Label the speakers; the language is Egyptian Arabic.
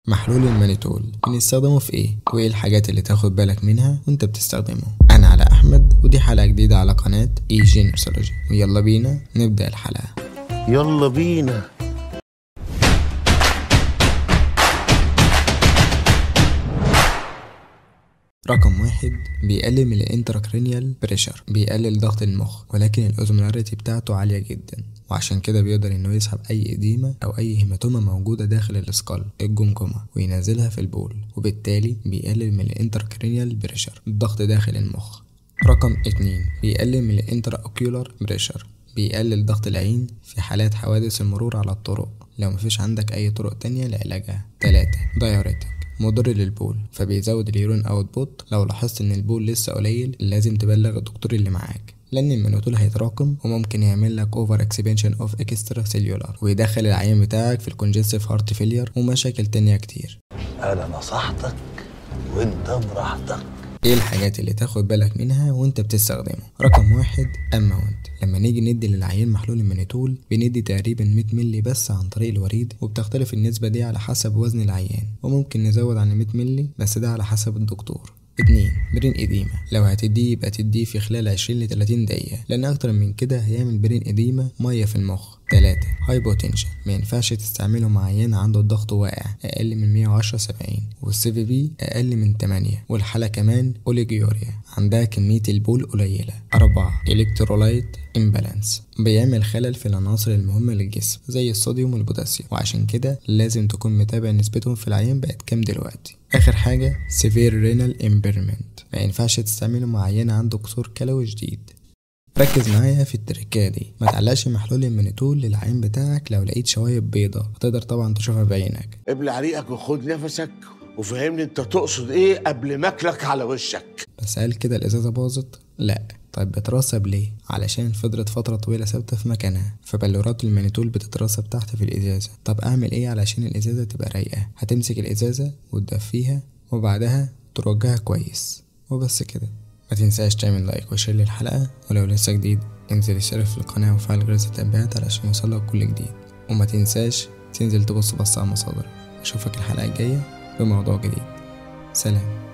Speaker 1: محلول المانيتول بنستخدمه في ايه وايه الحاجات اللي تاخد بالك منها وانت بتستخدمه انا علاء احمد ودي حلقه جديده على قناه اي جينيسولوجي ويلا بينا نبدا الحلقه
Speaker 2: يلا بينا
Speaker 1: رقم واحد بيقلل من الانتراكرينيال بريشر بيقلل ضغط المخ ولكن الاوزمولاريتي بتاعته عالية جدا وعشان كده بيقدر انه يسحب اي اديمة او اي هيماتومة موجودة داخل الاسكال الجمجمة وينزلها في البول وبالتالي بيقلل من الانتراكرينيال بريشر الضغط داخل المخ رقم اتنين بيقلل من الانترا اوكيولار بريشر بيقلل ضغط العين في حالات حوادث المرور على الطرق لو مفيش عندك اي طرق تانية لعلاجها تلاتة دايوريتك مضر للبول فبيزود اليورين اوتبوت لو لاحظت ان البول لسه قليل لازم تبلغ الدكتور اللي معاك لان المانوتول هيتراكم وممكن يعمل لك اوفر اكسبنشن اوف اكسترا سيلولار ويدخل العيان بتاعك في الكونجستيف هارت فيلير ومشاكل تانية كتير
Speaker 2: انا نصحتك وانت براحتك
Speaker 1: ايه الحاجات اللي تاخد بالك منها وانت بتستخدمه رقم واحد اماونت لما نيجي ندي للعيان محلول المانيتول بندي تقريبا 100 مللي بس عن طريق الوريد وبتختلف النسبة دي على حسب وزن العيان وممكن نزود عن 100 مللي بس ده على حسب الدكتور اتنين برين إديمة لو هتديه يبقى تديه في خلال عشرين لتلاتين دقيقة لأن أكتر من كده هيعمل برين إديمة مية في المخ تلاتة هايبوتنشن ما ينفعش تستعمله مع عيان عنده الضغط واقع أقل من مية وعشرة سبعين والسي في بي أقل من تمانية والحالة كمان أوليجيوريا عندها كمية البول قليلة أربعة إلكترولايت امبالانس بيعمل خلل في العناصر المهمة للجسم زي الصوديوم والبوتاسيوم وعشان كده لازم تكون متابع نسبتهم في العيان بقت كام دلوقتي آخر حاجة severe renal impairment ما ينفعش تستعمله مع عيان عنده كسور كلوي شديد ركز معايا في التركية دي ما تعلقش محلول المانيتول للعين بتاعك لو لقيت شوايب بيضة هتقدر طبعا تشوفها بعينك
Speaker 2: ابلع ريقك وخد نفسك وفهمني انت تقصد ايه قبل ما اكلك على وشك
Speaker 1: بس هل كده الإزازة باظت؟ لأ طيب بترسب ليه؟ علشان فضلت فترة طويلة ثابتة في مكانها فبلورات المانيتول بتترسب تحت في الإزازة طب أعمل إيه علشان الإزازة تبقى رايقة؟ هتمسك الإزازة وتدفيها وبعدها ترجها كويس وبس كده ما تنساش تعمل لايك وشير للحلقة ولو لسه جديد انزل اشترك في القناة وفعل جرس التنبيهات علشان يوصلك كل جديد وما تنساش تنزل تبص بص على المصادر اشوفك الحلقة الجاية بموضوع جديد سلام